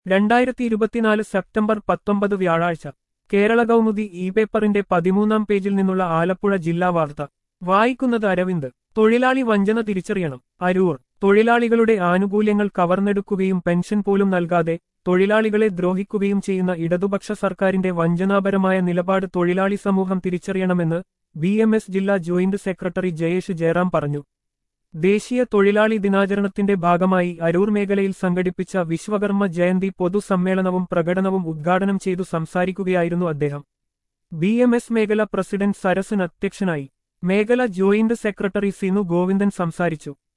രണ്ടായിരത്തി ഇരുപത്തിനാല് സെപ്റ്റംബർ പത്തൊമ്പത് വ്യാഴാഴ്ച കേരള കൗമുദി ഇ പേപ്പറിന്റെ പതിമൂന്നാം പേജിൽ നിന്നുള്ള ആലപ്പുഴ ജില്ലാ വാർത്ത വായിക്കുന്നത് അരവിന്ദ് തൊഴിലാളി വഞ്ചന തിരിച്ചറിയണം അരൂർ തൊഴിലാളികളുടെ ആനുകൂല്യങ്ങൾ കവർന്നെടുക്കുകയും പെൻഷൻ പോലും നൽകാതെ തൊഴിലാളികളെ ദ്രോഹിക്കുകയും ചെയ്യുന്ന ഇടതുപക്ഷ സർക്കാരിന്റെ വഞ്ചനാപരമായ നിലപാട് തൊഴിലാളി സമൂഹം തിരിച്ചറിയണമെന്ന് ബി എം എസ് ജില്ലാ ജോയിന്റ് സെക്രട്ടറി ജയേഷ് ജയറാം പറഞ്ഞു ദേശീയ തൊഴിലാളി ദിനാചരണത്തിന്റെ ഭാഗമായി അരൂർ മേഖലയിൽ സംഘടിപ്പിച്ച വിശ്വകർമ്മ ജയന്തി പൊതുസമ്മേളനവും പ്രകടനവും ഉദ്ഘാടനം ചെയ്തു സംസാരിക്കുകയായിരുന്നു അദ്ദേഹം ബി എം എസ് മേഖല പ്രസിഡന്റ് സരസൻ അധ്യക്ഷനായി മേഖല ജോയിന്റ് സെക്രട്ടറി സിനു ഗോവിന്ദൻ സംസാരിച്ചു